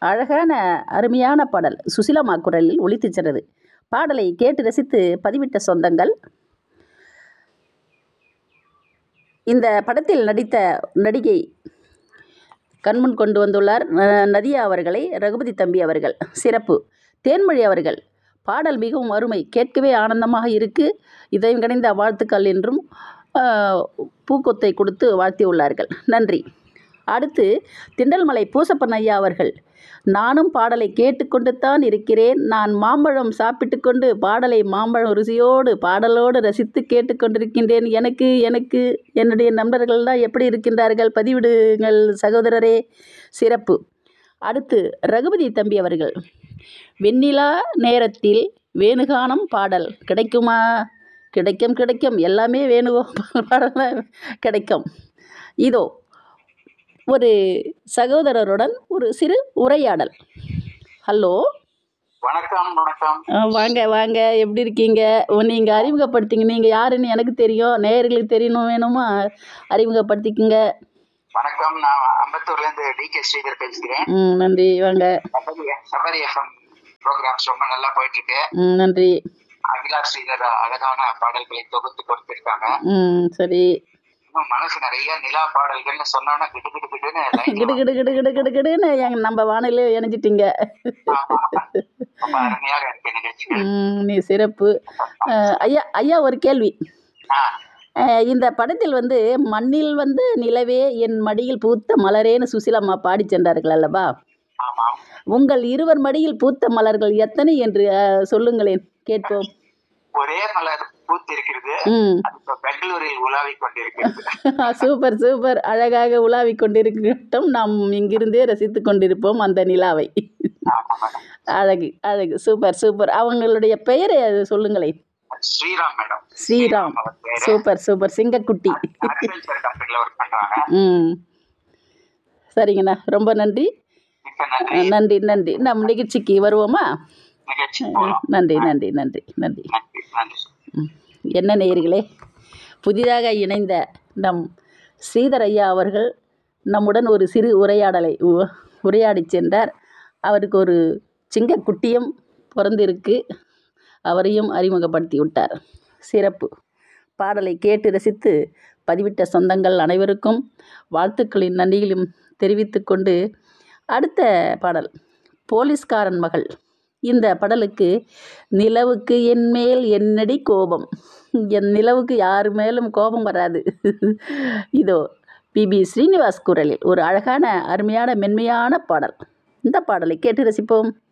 அழகான அருமையான பாடல் சுசிலம்மா குரலில் ஒலித்துச் சென்றது பாடலை கேட்டு ரசித்து பதிவிட்ட சொந்தங்கள் இந்த படத்தில் நடித்த நடிகை கண்முன் கொண்டு வந்துள்ளார் ந- நதியா அவர்களை ரகுபதி தம்பி அவர்கள் சிறப்பு தேன்மொழி அவர்கள் பாடல் மிகவும் அருமை கேட்கவே ஆனந்தமாக இருக்கு இதயம் கணிந்த வாழ்த்துக்கள் என்றும் ஆஹ், பூக்கொத்தை கொடுத்து வாழ்த்தியுள்ளார்கள் நன்றி அடுத்து திண்டல்மலை பூசப்பன் ஐயா அவர்கள் நானும் பாடலை கேட்டுக்கொண்டு தான் இருக்கிறேன் நான் மாம்பழம் சாப்பிட்டு கொண்டு பாடலை மாம்பழம் ருசியோடு பாடலோடு ரசித்து கேட்டுக்கொண்டிருக்கின்றேன் எனக்கு எனக்கு என்னுடைய நண்பர்கள்லாம் எப்படி இருக்கின்றார்கள் பதிவிடுங்கள் சகோதரரே சிறப்பு அடுத்து ரகுபதி தம்பி அவர்கள் வெண்ணிலா நேரத்தில் வேணுகானம் பாடல் கிடைக்குமா கிடைக்கும் கிடைக்கும் எல்லாமே வேணுகோ பாடலாம் கிடைக்கும் இதோ ஒரு சகோதரருடன் ஒரு சிறு உரையாடல் ஹலோ வணக்கம் வணக்கம் ஆ, வாங்க வாங்க எப்படி இருக்கீங்க நீங்கள் அறிமுகப்படுத்திங்க நீங்கள் யாருன்னு எனக்கு தெரியும் நேயர்களுக்கு தெரியணும் வேணுமா அறிமுகப்படுத்திக்கங்க வணக்கம் நான் அம்பத்தூர்ல இருந்து டி கே ஸ்ரீதர் பேசுகிறேன் ம் நன்றி வாங்க சபரி சபரி எஃப்எம் ப்ரோக்ராம்ஸ் ரொம்ப நல்லா போயிட்டு இருக்கு ம் நன்றி அகிலா ஸ்ரீதர் அழகான பாடல்களை தொகுத்து கொடுத்திருக்காங்க ம் சரி இன்னும் மனசு நிறைய நிலா பாடல்கள்னு சொன்னோன்னா கிடு கிடு கிடுன்னு line கிடு கிடு கிடு கிடு கிடு கிடுன்னு எங்க நம்ம வானிலை இணைஞ்சிட்டீங்க ஆமா. ரொம்ப அருமையாக இருக்கு நிகழ்ச்சிகள் ம் நீ சிறப்பு ஆ, ஐயா ஐயா ஒரு கேள்வி ஆ, ஆ, இந்த படத்தில் வந்து மண்ணில் வந்து நிலவே என் மடியில் பூத்த மலரேன்னு சுசிலம்மா பாடி சென்றார்கள் அல்லவா ஆமாம் உங்கள் இருவர் மடியில் பூத்த மலர்கள் எத்தனை என்று ஆ, சொல்லுங்களேன் கேட்போம் ஒரே மலர் பூத்து இருக்கிறது ம் அது இப்ப பெங்களூரில் உலாவிக் கொண்டிருக்கிறது சூப்பர் சூப்பர் அழகாக உலாவிக் கொண்டிருக்கட்டும் நாம் இங்கிருந்தே ரசித்து கொண்டிருப்போம் அந்த நிலாவை ஆமா மேடம் அழகு அழகு சூப்பர் சூப்பர் அவங்களுடைய பெயரை அது சொல்லுங்களேன் ஸ்ரீராம் மேடம் ஸ்ரீராம் அவர் பேரு சூப்பர் சூப்பர் சிங்கக்குட்டி அக்ரிகல்ச்சர் கம்பெனில ஒர்க் பண்றாங்க ம் சரிங்கண்ணா ரொம்ப நன்றி மிக்க நன்றி நன்றி நன்றி நம் நிகழ்ச்சிக்கு வருவோமா நிகழ்ச்சி போலாம் நன்றி நன்றி நன்றி நன்றி நன்றி நன்றி ம். என்ன நேயர்களே புதிதாக இணைந்த நம் ஸ்ரீதர் ஐயா அவர்கள் நம்முடன் ஒரு சிறு உரையாடலை உ- உரையாடிச் சென்றார் அவருக்கு ஒரு சிங்கக்குட்டியும் பிறந்திருக்கு அவரையும் அறிமுகப்படுத்தி விட்டார் சிறப்பு பாடலை கேட்டு ரசித்து பதிவிட்ட சொந்தங்கள் அனைவருக்கும் வாழ்த்துக்களின் நன்றிகளையும் தெரிவித்துக்கொண்டு அடுத்த பாடல் போலீஸ்காரன் மகள் இந்த பாடலுக்கு நிலவுக்கு என் மேல் என்னடி கோபம் என் நிலவுக்கு யார் மேலும் கோபம் வராது இதோ பிபி ஸ்ரீனிவாஸ் குரலில் ஒரு அழகான அருமையான மென்மையான பாடல் இந்த பாடலை கேட்டு ரசிப்போம்